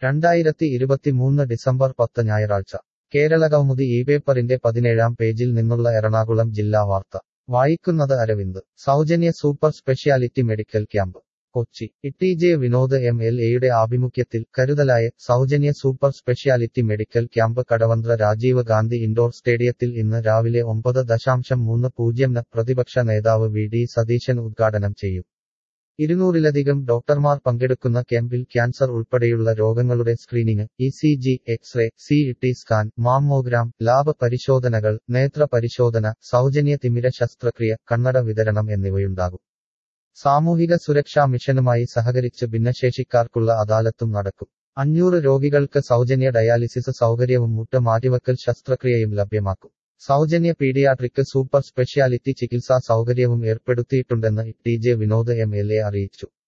രണ്ടായിരത്തി ഇരുപത്തിമൂന്ന് ഡിസംബർ പത്ത് ഞായറാഴ്ച കേരളകൗമുദി ഈ പേപ്പറിന്റെ പതിനേഴാം പേജിൽ നിന്നുള്ള എറണാകുളം ജില്ലാ വാർത്ത വായിക്കുന്നത് അരവിന്ദ് സൗജന്യ super speciality medical camp Kochi E J Vinod M L എയുടെ ആഭിമുഖ്യത്തിൽ കരുതലായ സൗജന്യ super speciality medical camp Kadavanthra Rajiv Gandhi indoor സ്റ്റേഡിയത്തിൽ ഇന്ന് രാവിലെ ഒമ്പത് ദശാംശം മൂന്ന് പൂജ്യം ന് പ്രതിപക്ഷ നേതാവ് വി ഡി സതീശൻ ഉദ്ഘാടനം ചെയ്യും ഇരുന്നൂറിലധികം ഡോക്ടർമാർ പങ്കെടുക്കുന്ന ക്യാമ്പിൽ ക്യാൻസർ ഉൾപ്പെടെയുള്ള രോഗങ്ങളുടെ screening E C G x ray C T scan mammogram lab പരിശോധനകൾ നേത്ര പരിശോധന സൗജന്യ തിമിര ശസ്ത്രക്രിയ കണ്ണട വിതരണം എന്നിവയുണ്ടാകും സാമൂഹിക സുരക്ഷാ മിഷനുമായി സഹകരിച്ച് ഭിന്നശേഷിക്കാർക്കുള്ള അദാലത്തും നടക്കും അഞ്ഞൂറ് രോഗികൾക്ക് സൗജന്യ ഡയാലിസിസ് സൗകര്യവും മുട്ട് മാറ്റിവക്കൽ ശസ്ത്രക്രിയയും ലഭ്യമാക്കും സൗജന്യ പീഡിയാട്രിക് സൂപ്പർ സ്പെഷ്യാലിറ്റി ചികിത്സാ സൗകര്യവും ഏർപ്പെടുത്തിയിട്ടുണ്ടെന്ന് T J Vinod M L A അറിയിച്ചു